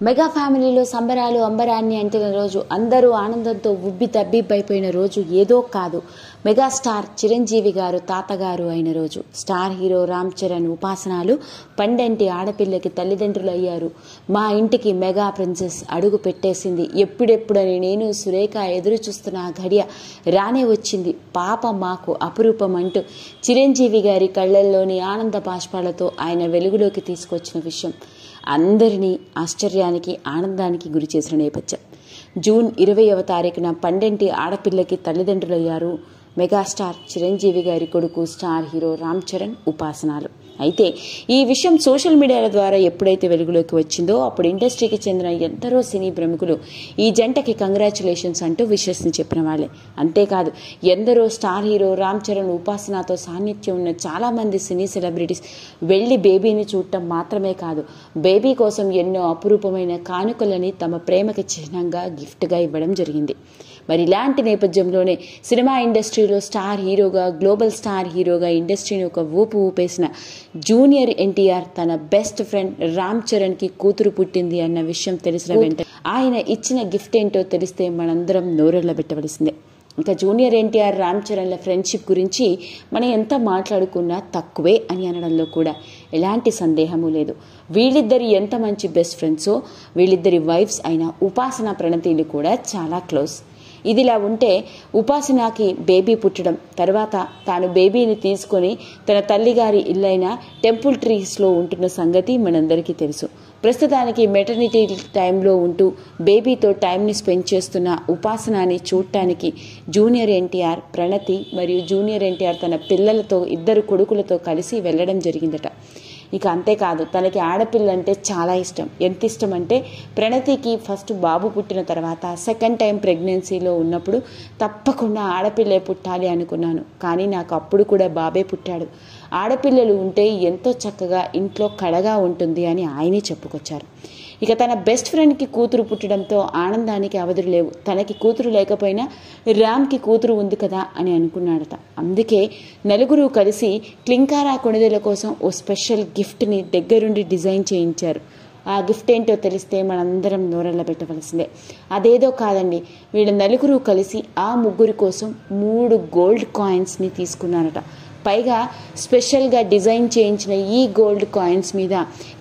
mega ఫ్యామిలీలో సంబరాలు అంబరాన్ని అంటిన రోజు అందరూ ఆనందంతో ఉబ్బి తబ్బిబ్బైపోయిన రోజు ఏదో కాదు మెగాస్టార్ చిరంజీవి గారు తాతగారు అయిన రోజు స్టార్ హీరో రామ్ చరణ్ ఉపాసనాలు పండంటి ఆడపిల్లకి తల్లిదండ్రులు అయ్యారు మా ఇంటికి మెగా ప్రిన్సెస్ అడుగు పెట్టేసింది ఎప్పుడెప్పుడని నేను సురేఖ ఎదురు చూస్తున్న ఆ ఘడియ రానే వచ్చింది పాప మాకు అపురూపం అంటూ చిరంజీవి గారి కళ్ళల్లోని ఆనంద బాష్పాలతో ఆయన వెలుగులోకి తీసుకొచ్చిన విషయం అందరినీ ఆశ్చర్యానికి ఆనందానికి గురి చేసిన నేపథ్యం జూన్ ఇరవైవ తారీఖున పండంటి ఆడపిల్లకి తల్లిదండ్రులయ్యారు మెగాస్టార్ చిరంజీవి గారి కొడుకు స్టార్ హీరో రామ్ చరణ్ ఉపాసనాలు అయితే ఈ విషయం సోషల్ మీడియాల ద్వారా ఎప్పుడైతే వెలుగులోకి వచ్చిందో అప్పుడు ఇండస్ట్రీకి చెందిన ఎందరో సినీ ప్రముఖులు ఈ జంటకి కంగ్రాచులేషన్స్ అంటూ విషెస్ని చెప్పిన వాళ్ళే అంతేకాదు ఎందరో స్టార్ హీరో రామ్ చరణ్ ఉపాసనతో సాన్నిధ్యం ఉన్న చాలా మంది సినీ సెలబ్రిటీస్ వెళ్లి బేబీని చూడటం మాత్రమే కాదు బేబీ కోసం ఎన్నో అపురూపమైన కానుకలని తమ ప్రేమకి చిహ్నంగా గిఫ్ట్గా ఇవ్వడం జరిగింది మరి ఇలాంటి నేపథ్యంలోనే సినిమా ఇండస్ట్రీలో స్టార్ హీరోగా గ్లోబల్ స్టార్ హీరోగా ఇండస్ట్రీని ఒక ఊపు ఊపేసిన జూనియర్ ఎన్టీఆర్ తన బెస్ట్ ఫ్రెండ్ రామ్ చరణ్ కి కూతురు పుట్టింది అన్న విషయం తెలిసిన వెంటనే ఆయన ఇచ్చిన గిఫ్ట్ ఏంటో తెలిస్తే మనందరం నోరెళ్ళ పెట్టవలసిందే ఇంకా జూనియర్ ఎన్టీఆర్ రామ్ చరణ్ల ఫ్రెండ్షిప్ గురించి మనం ఎంత మాట్లాడుకున్నా తక్కువే అని అనడంలో కూడా ఎలాంటి సందేహము లేదు వీళ్ళిద్దరి ఎంత మంచి బెస్ట్ ఫ్రెండ్సో వీళ్ళిద్దరి వైఫ్స్ అయిన ఉపాసన ప్రణతీలు కూడా చాలా క్లోజ్ ఇదిలా ఉంటే ఉపాసనకి బేబీ పుట్టడం తర్వాత తాను బేబీని తీసుకొని తన తల్లిగారి ఇల్లైన టెంపుల్ ట్రీస్లో ఉంటున్న సంగతి మనందరికీ తెలుసు ప్రస్తుతానికి మెటర్నిటీ టైంలో ఉంటూ బేబీతో టైంని స్పెండ్ చేస్తున్న ఉపాసనాని చూడటానికి జూనియర్ ఎన్టీఆర్ ప్రణతి మరియు జూనియర్ ఎన్టీఆర్ తన పిల్లలతో ఇద్దరు కొడుకులతో కలిసి వెళ్ళడం జరిగిందట ఇక అంతేకాదు తనకి ఆడపిల్ల అంటే చాలా ఇష్టం ఎంత ఇష్టం అంటే ప్రణతికి ఫస్ట్ బాబు పుట్టిన తర్వాత సెకండ్ టైం ప్రెగ్నెన్సీలో ఉన్నప్పుడు తప్పకుండా ఆడపిల్లే పుట్టాలి అనుకున్నాను కానీ నాకు అప్పుడు కూడా బాబే పుట్టాడు ఆడపిల్లలు ఉంటే ఎంతో చక్కగా ఇంట్లో కళగా ఉంటుంది అని ఆయనే చెప్పుకొచ్చారు ఇక తన బెస్ట్ ఫ్రెండ్కి కూతురు పుట్టడంతో ఆనందానికి అవధులు లేవు తనకి కూతురు లేకపోయినా రామ్కి కూతురు ఉంది కదా అని అనుకున్నాడట అందుకే నలుగురు కలిసి క్లింకారా కొణిదెల కోసం ఓ స్పెషల్ గిఫ్ట్ని దగ్గరుండి డిజైన్ చేయించారు ఆ గిఫ్ట్ ఏంటో తెలిస్తే మనందరం నోరెళ్ళ పెట్టవలసిందే అదేదో కాదండి వీళ్ళ నలుగురు కలిసి ఆ ముగ్గురి కోసం మూడు గోల్డ్ కాయిన్స్ని తీసుకున్నారట పైగా స్పెషల్గా డిజైన్ చేయించిన ఈ గోల్డ్ కాయిన్స్ మీద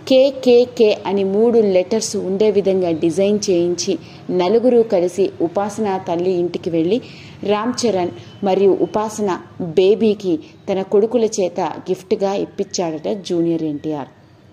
కేకేకే అని మూడు లెటర్స్ ఉండే విధంగా డిజైన్ చేయించి నలుగురు కలిసి ఉపాసన తల్లి ఇంటికి వెళ్ళి రామ్ చరణ్ మరియు ఉపాసన బేబీకి తన కొడుకుల చేత గిఫ్ట్గా ఇప్పించాడట జూనియర్ ఎన్టీఆర్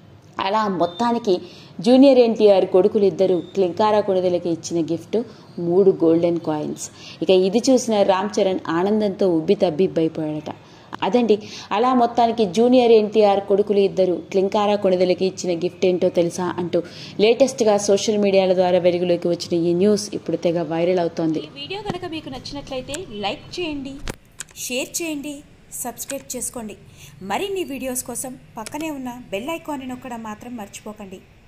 అలా మొత్తానికి జూనియర్ ఎన్టీఆర్ కొడుకులు ఇద్దరు క్లింకారా కొడుదలకి ఇచ్చిన గిఫ్ట్ మూడు గోల్డెన్ కాయిన్స్ ఇక ఇది చూసిన రామ్ చరణ్ ఆనందంతో ఉబ్బి తబ్బిబ్బైపోయాడట అదండి అలా మొత్తానికి జూనియర్ ఎన్టీఆర్ కొడుకులు ఇద్దరు క్లింకారా కొణిదలకి ఇచ్చిన గిఫ్ట్ ఏంటో తెలుసా అంటూ లేటెస్ట్గా సోషల్ మీడియాల ద్వారా వెలుగులోకి వచ్చిన ఈ న్యూస్ ఇప్పుడు తెగ వైరల్ అవుతోంది ఈ వీడియో కనుక మీకు నచ్చినట్లయితే లైక్ చేయండి షేర్ చేయండి సబ్స్క్రైబ్ చేసుకోండి మరిన్ని వీడియోస్ కోసం పక్కనే ఉన్న బెల్ ఐకాన్ని నొక్కడం మాత్రం మర్చిపోకండి